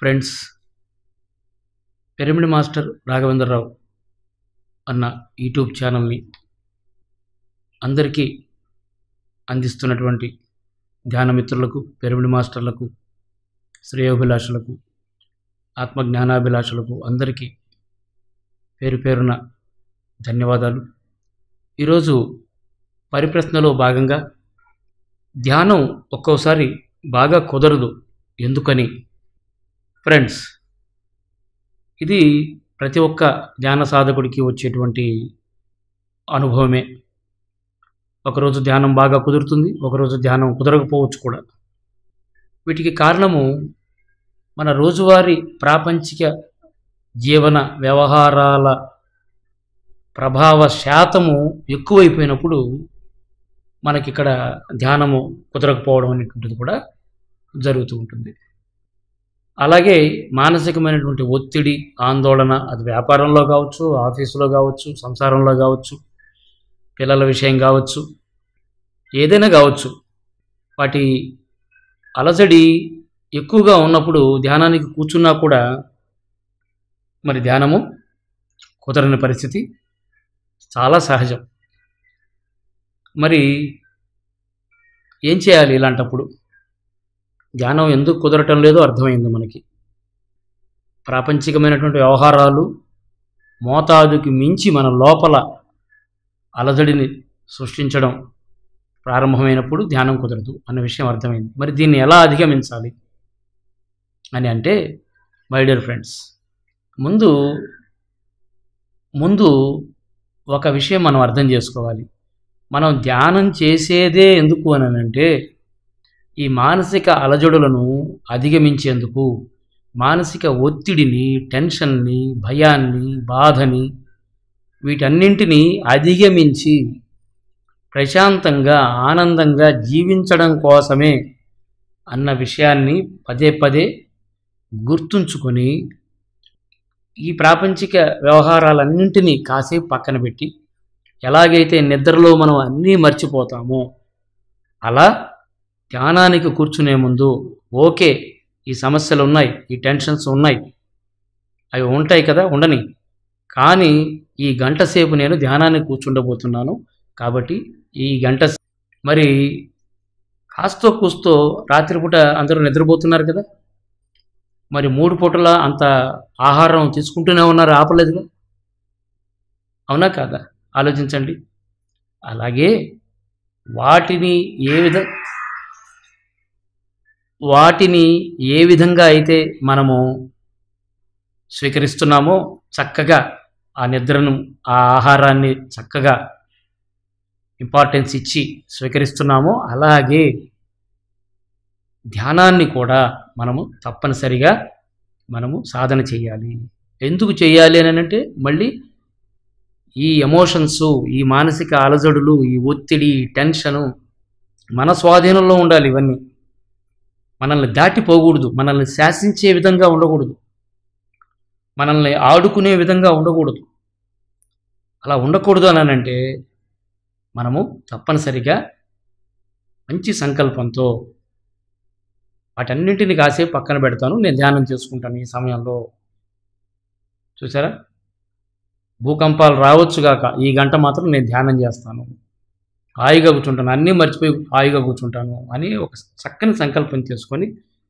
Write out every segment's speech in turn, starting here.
friends pyramid master Raghavendra Rao అన్న YouTube ఛానల్ని అందరికీ అందిస్తున్నటువంటి ధ్యాన మిత్రులకు పిరమిడ్ మాస్టర్లకు శ్రేయోభిలాషులకు ఆత్మజ్ఞానాభిలాషులకు అందరికీ పేరు పేరున ధన్యవాదాలు ఈరోజు పరిప్రశ్నలో భాగంగా ధ్యానం ఒక్కోసారి బాగా కుదరదు ఎందుకని ఫ్రెండ్స్ ఇది ప్రతి ఒక్క ధ్యాన సాధకుడికి వచ్చేటువంటి అనుభవమే ఒకరోజు ధ్యానం బాగా కుదురుతుంది ఒకరోజు ధ్యానం కుదరకపోవచ్చు కూడా వీటికి కారణము మన రోజువారీ ప్రాపంచిక జీవన వ్యవహారాల ప్రభావ శాతము ఎక్కువైపోయినప్పుడు మనకి ఇక్కడ ధ్యానము కుదరకపోవడం అనేటువంటిది కూడా జరుగుతూ ఉంటుంది అలాగే మానసికమైనటువంటి ఒత్తిడి ఆందోళన అది వ్యాపారంలో కావచ్చు ఆఫీసులో కావచ్చు సంసారంలో కావచ్చు పిల్లల విషయం కావచ్చు ఏదైనా కావచ్చు వాటి అలజడి ఎక్కువగా ఉన్నప్పుడు ధ్యానానికి కూర్చున్నా కూడా మరి ధ్యానము కుదరని పరిస్థితి చాలా సహజం మరి ఏం చేయాలి ఇలాంటప్పుడు ధ్యానం ఎందుకు కుదరటం లేదో అర్థమైంది మనకి ప్రాపంచికమైనటువంటి వ్యవహారాలు మోతాదుకి మించి మన లోపల అలజడిని సృష్టించడం ప్రారంభమైనప్పుడు ధ్యానం కుదరదు అన్న విషయం అర్థమైంది మరి దీన్ని ఎలా అధిగమించాలి అని అంటే మై డియర్ ఫ్రెండ్స్ ముందు ముందు ఒక విషయం మనం అర్థం చేసుకోవాలి మనం ధ్యానం చేసేదే ఎందుకు అని అంటే ఈ మానసిక అలజడులను అధిగమించేందుకు మానసిక ఒత్తిడిని టెన్షన్ని భయాన్ని బాధని వీటన్నింటినీ అధిగమించి ప్రశాంతంగా ఆనందంగా జీవించడం కోసమే అన్న విషయాన్ని పదే పదే గుర్తుంచుకొని ఈ ప్రాపంచిక వ్యవహారాలన్నింటినీ కాసేపు పక్కన పెట్టి ఎలాగైతే నిద్రలో మనం అన్నీ మర్చిపోతామో అలా ధ్యానానికి కూర్చునే ముందు ఓకే ఈ సమస్యలు ఉన్నాయి ఈ టెన్షన్స్ ఉన్నాయి అవి ఉంటాయి కదా ఉండని కానీ ఈ గంట సేపు నేను ధ్యానానికి కూర్చుండబోతున్నాను కాబట్టి ఈ గంట సే- మరి కాస్తో కూస్తో రాత్రిపూట అందరూ నిద్రపోతున్నారు కదా మరి మూడు పూటల అంత ఆహారం తీసుకుంటూనే ఉన్నారు ఆపలేదుగా అవునా కాదా ఆలోచించండి అలాగే వాటిని ఏ విధ వాటిని ఏ విధంగా అయితే మనము స్వీకరిస్తున్నామో చక్కగా ఆ నిద్రను ఆ ఆహారాన్ని చక్కగా ఇంపార్టెన్స్ ఇచ్చి స్వీకరిస్తున్నామో అలాగే ధ్యానాన్ని కూడా మనము తప్పనిసరిగా మనము సాధన చేయాలి ఎందుకు చేయాలి అని అంటే మళ్ళీ ఈ ఎమోషన్స్ ఈ మానసిక అలజడులు ఈ ఒత్తిడి ఈ టెన్షను మన స్వాధీనంలో ఉండాలి ఇవన్నీ మనల్ని దాటిపోకూడదు మనల్ని శాసించే విధంగా ఉండకూడదు మనల్ని ఆడుకునే విధంగా ఉండకూడదు అలా ఉండకూడదు అని అంటే మనము తప్పనిసరిగా మంచి సంకల్పంతో వాటన్నింటిని కాసేపు పక్కన పెడతాను నేను ధ్యానం చేసుకుంటాను ఈ సమయంలో చూసారా భూకంపాలు రావచ్చుగాక ఈ గంట మాత్రం నేను ధ్యానం చేస్తాను హాయిగా కూర్చుంటాను అన్నీ మర్చిపోయి హాయిగా కూర్చుంటాను అని ఒక చక్కని సంకల్పం చేసుకొని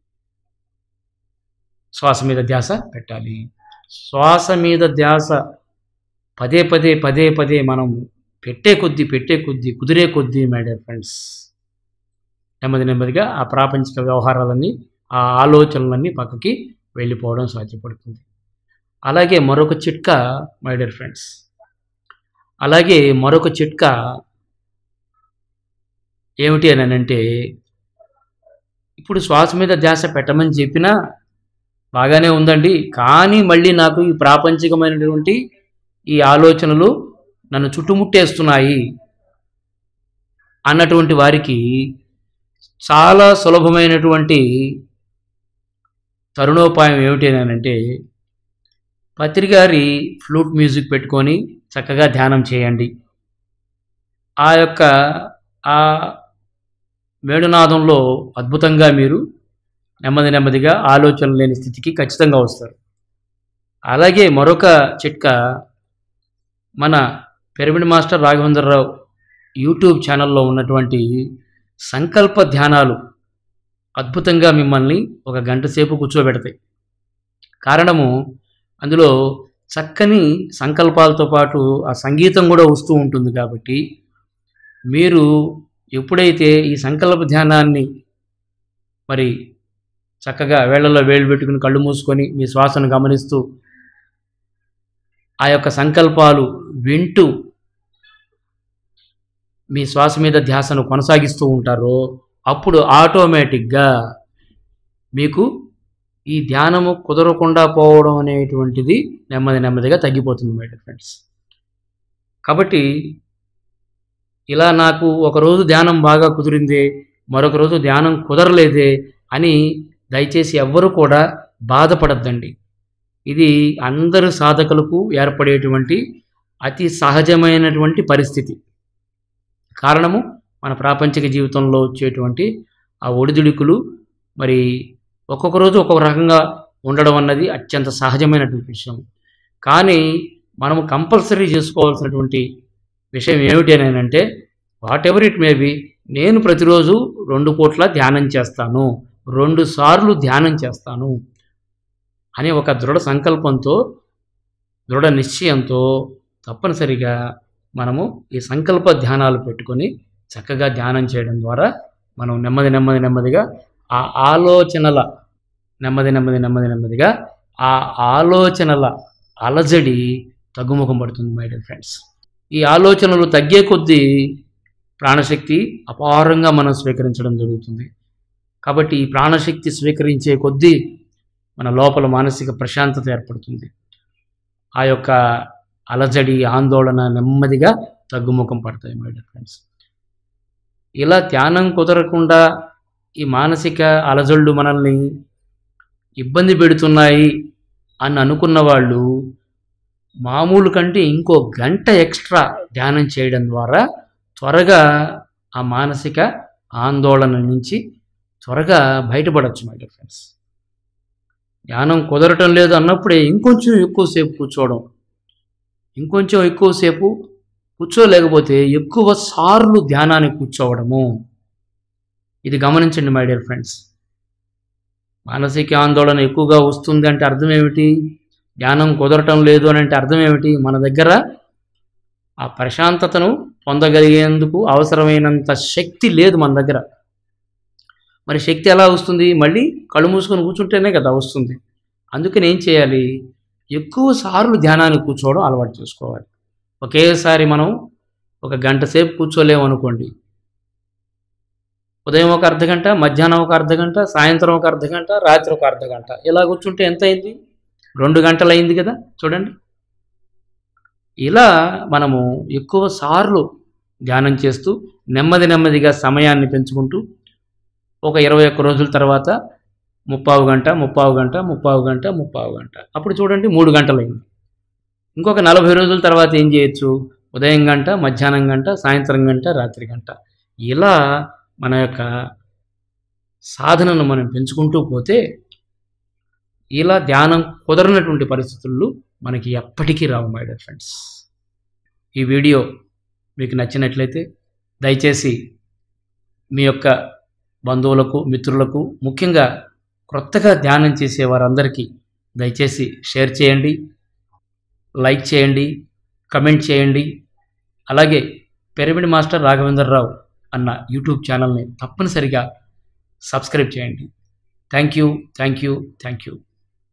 శ్వాస మీద ధ్యాస పెట్టాలి శ్వాస మీద ధ్యాస పదే పదే పదే పదే మనం పెట్టే కొద్దీ పెట్టే కొద్దీ కుదిరే కొద్దీ మై డియర్ ఫ్రెండ్స్ నెమ్మది నెమ్మదిగా ఆ ప్రాపంచిక వ్యవహారాలన్నీ ఆ ఆలోచనలన్నీ పక్కకి వెళ్ళిపోవడం సాధ్యపడుతుంది అలాగే మరొక చిట్కా మై డియర్ ఫ్రెండ్స్ అలాగే మరొక చిట్కా ఏమిటి అని అంటే ఇప్పుడు శ్వాస మీద ధ్యాస పెట్టమని చెప్పినా బాగానే ఉందండి కానీ మళ్ళీ నాకు ఈ ప్రాపంచికమైనటువంటి ఈ ఆలోచనలు నన్ను చుట్టుముట్టేస్తున్నాయి అన్నటువంటి వారికి చాలా సులభమైనటువంటి తరుణోపాయం ఏమిటి అని అంటే పత్రిగారి ఫ్లూట్ మ్యూజిక్ పెట్టుకొని చక్కగా ధ్యానం చేయండి ఆ యొక్క ఆ వేణునాదంలో అద్భుతంగా మీరు నెమ్మది నెమ్మదిగా ఆలోచన లేని స్థితికి ఖచ్చితంగా వస్తారు అలాగే మరొక చిట్కా మన పిరమిడ్ మాస్టర్ రాఘవేంద్రరావు యూట్యూబ్ ఛానల్లో ఉన్నటువంటి సంకల్ప ధ్యానాలు అద్భుతంగా మిమ్మల్ని ఒక గంట సేపు కూర్చోబెడతాయి కారణము అందులో చక్కని సంకల్పాలతో పాటు ఆ సంగీతం కూడా వస్తూ ఉంటుంది కాబట్టి మీరు ఎప్పుడైతే ఈ సంకల్ప ధ్యానాన్ని మరి చక్కగా వేళ్లలో వేళ్ళు పెట్టుకుని కళ్ళు మూసుకొని మీ శ్వాసను గమనిస్తూ ఆ యొక్క సంకల్పాలు వింటూ మీ శ్వాస మీద ధ్యాసను కొనసాగిస్తూ ఉంటారో అప్పుడు ఆటోమేటిక్గా మీకు ఈ ధ్యానము కుదరకుండా పోవడం అనేటువంటిది నెమ్మది నెమ్మదిగా తగ్గిపోతుంది మై డియర్ ఫ్రెండ్స్ కాబట్టి ఇలా నాకు ఒకరోజు ధ్యానం బాగా కుదిరిందే మరొక రోజు ధ్యానం కుదరలేదే అని దయచేసి ఎవ్వరూ కూడా బాధపడద్దండి ఇది అందరు సాధకులకు ఏర్పడేటువంటి అతి సహజమైనటువంటి పరిస్థితి కారణము మన ప్రాపంచిక జీవితంలో వచ్చేటువంటి ఆ ఒడిదుడుకులు మరి ఒక్కొక్క రోజు ఒక్కొక్క రకంగా ఉండడం అన్నది అత్యంత సహజమైనటువంటి విషయం కానీ మనము కంపల్సరీ చేసుకోవాల్సినటువంటి విషయం ఏమిటి అని అంటే whatever it may be నేను ప్రతిరోజు రెండు పూట్ల ధ్యానం చేస్తాను రెండు సార్లు ధ్యానం చేస్తాను అనే ఒక దృఢ సంకల్పంతో దృఢ నిశ్చయంతో తప్పనిసరిగా మనము ఈ సంకల్ప ధ్యానాలు పెట్టుకొని చక్కగా ధ్యానం చేయడం ద్వారా మనం నెమ్మది నెమ్మది నెమ్మదిగా ఆ ఆలోచనల నెమ్మది నెమ్మది నెమ్మది నెమ్మదిగా ఆ ఆలోచనల అలజడి తగ్గుముఖం పడుతుంది మై డియర్ ఫ్రెండ్స్ ఈ ఆలోచనలు తగ్గే కొద్దీ ప్రాణశక్తి అపారంగా మనం స్వీకరించడం జరుగుతుంది కాబట్టి ఈ ప్రాణశక్తి స్వీకరించే కొద్దీ మన లోపల మానసిక ప్రశాంతత ఏర్పడుతుంది ఆ యొక్క అలజడి ఆందోళన నెమ్మదిగా తగ్గుముఖం పడతాయి మై డియర్ ఫ్రెండ్స్ ఇలా ధ్యానం కుదరకుండా ఈ మానసిక అలజడులు మనల్ని ఇబ్బంది పెడుతున్నాయి అని అనుకున్న వాళ్ళు మామూలు కంటే ఇంకో గంట ఎక్స్ట్రా ధ్యానం చేయడం ద్వారా త్వరగా ఆ మానసిక ఆందోళన నుంచి త్వరగా బయటపడవచ్చు మై డియర్ ఫ్రెండ్స్ ధ్యానం కుదరటం లేదు అన్నప్పుడే ఇంకొంచెం ఎక్కువసేపు కూర్చోవడం ఇంకొంచెం ఎక్కువసేపు కూర్చోలేకపోతే ఎక్కువ సార్లు ధ్యానానికి కూర్చోవడము ఇది గమనించండి మై డియర్ ఫ్రెండ్స్ మానసిక ఆందోళన ఎక్కువగా వస్తుంది అంటే అర్థం ఏమిటి ధ్యానం కుదరటం లేదు అని అంటే అర్థం ఏమిటి మన దగ్గర ఆ ప్రశాంతతను పొందగలిగేందుకు అవసరమైనంత శక్తి లేదు మన దగ్గర మరి శక్తి ఎలా వస్తుంది మళ్ళీ కళ్ళు మూసుకొని కూర్చుంటేనే కదా వస్తుంది అందుకని ఏం చేయాలి ఎక్కువ సార్లు ధ్యానానికి కూర్చోవడం అలవాటు చేసుకోవాలి ఒకేసారి మనం ఒక గంట సేపు కూర్చోలేము అనుకోండి ఉదయం ఒక అర్ధ గంట మధ్యాహ్నం ఒక అర్ధ గంట సాయంత్రం ఒక అర్ధ గంట రాత్రి ఒక అర్ధ గంట ఇలా కూర్చుంటే ఎంత అయింది రెండు గంటలు అయింది కదా చూడండి ఇలా మనము ఎక్కువ సార్లు ధ్యానం చేస్తూ నెమ్మది నెమ్మదిగా సమయాన్ని పెంచుకుంటూ ఒక ఇరవై ఒక్క రోజుల తర్వాత ముప్పావు గంట ముప్పావు గంట ముప్పావు గంట ముప్పావు గంట అప్పుడు చూడండి మూడు గంటలైంది ఇంకొక నలభై రోజుల తర్వాత ఏం చేయొచ్చు ఉదయం గంట మధ్యాహ్నం గంట సాయంత్రం గంట రాత్రి గంట ఇలా మన యొక్క సాధనను మనం పెంచుకుంటూ పోతే ఇలా ధ్యానం కుదరనటువంటి పరిస్థితులు మనకి ఎప్పటికీ రావు మై డియర్ ఫ్రెండ్స్ ఈ వీడియో మీకు నచ్చినట్లయితే దయచేసి మీ యొక్క బంధువులకు మిత్రులకు ముఖ్యంగా క్రొత్తగా ధ్యానం చేసే వారందరికీ దయచేసి షేర్ చేయండి లైక్ చేయండి కమెంట్ చేయండి అలాగే పిరమిడ్ మాస్టర్ రాఘవేంద్రరావు అన్న యూట్యూబ్ ఛానల్ని తప్పనిసరిగా సబ్స్క్రైబ్ చేయండి thank you thank you thank you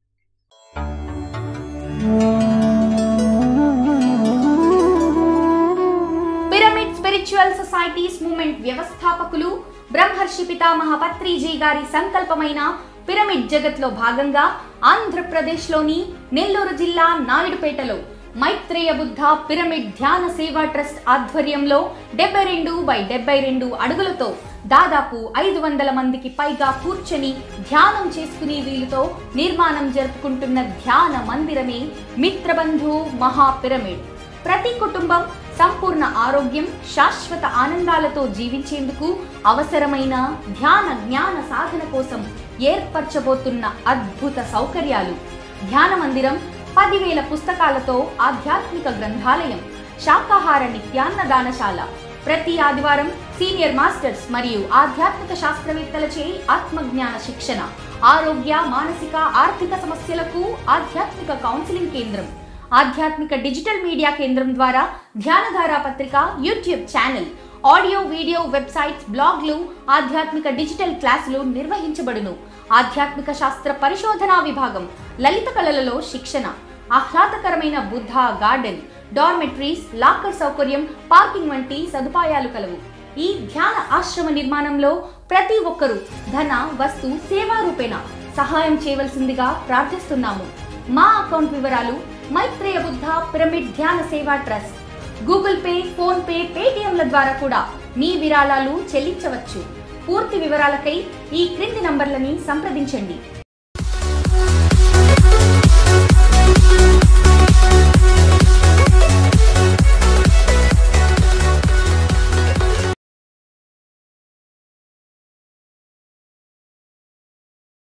pyramid spiritual societies movement వ్యవస్థాపకులు బ్రహ్మర్షి పితామహ పత్రిజీ గారి సంకల్పమైన పిరమిడ్ జగత్లో భాగంగా ఆంధ్రప్రదేశ్లోని నెల్లూరు జిల్లా నాయుడుపేటలో మైత్రేయ బుద్ధ పిరమిడ్ ధ్యాన సేవా ట్రస్ట్ ఆధ్వర్యంలో డెబ్బై రెండు బై డెబ్బై రెండు అడుగులతో దాదాపు ఐదు వందల మందికి పైగా కూర్చొని ధ్యానం చేసుకునే వీలుతో నిర్మాణం జరుపుకుంటున్న ధ్యాన మందిరమే మిత్రబంధు మహా పిరమిడ్ ప్రతి కుటుంబం సంపూర్ణ ఆరోగ్యం శాశ్వత ఆనందాలతో జీవించేందుకు అవసరమైన ధ్యాన జ్ఞాన సాధన కోసం ఏర్పరచబోతున్న అద్భుత సౌకర్యాలు ధ్యాన మందిరం పదివేల పుస్తకాలతో ఆధ్యాత్మిక గ్రంథాలయం శాకాహార నిత్యాన్నదానశాల ప్రతి ఆదివారం సీనియర్ మాస్టర్స్ మరియు ఆధ్యాత్మిక శాస్త్రవేత్తలచే ఆత్మజ్ఞాన శిక్షణ ఆరోగ్య మానసిక ఆర్థిక సమస్యలకు ఆధ్యాత్మిక కౌన్సిలింగ్ కేంద్రం ఆధ్యాత్మిక డిజిటల్ మీడియా కేంద్రం ద్వారా ధ్యానధార పత్రిక YouTube channel audio video websites బ్లాగ్లు ఆధ్యాత్మిక డిజిటల్ క్లాసులు నిర్వహించబడును ఆధ్యాత్మిక శాస్త్ర పరిశోధనా విభాగం లలిత కళలలో శిక్షణ ఆహ్లాదకరమైన బుద్ధ గార్డెన్ డార్మెట్రీస్ లాకర్ సౌకర్యం పార్కింగ్ వంటి సదుపాయాలు కలవు ఈ ధ్యాన ఆశ్రమ నిర్మాణంలో ప్రతి ఒక్కరూ ధన వస్తు సేవా రూపేణ సహాయం చేయవలసిందిగా ప్రార్థిస్తున్నాము మా అకౌంట్ వివరాలు మైత్రేయ బుద్ధ పిరమిడ్ ధ్యాన సేవా trust Google Pay PhonePe పేటిఎంల ద్వారా కూడా మీ విరాళాలు చెల్లించవచ్చు పూర్తి వివరాలకై ఈ క్రింది నంబర్లని సంప్రదించండి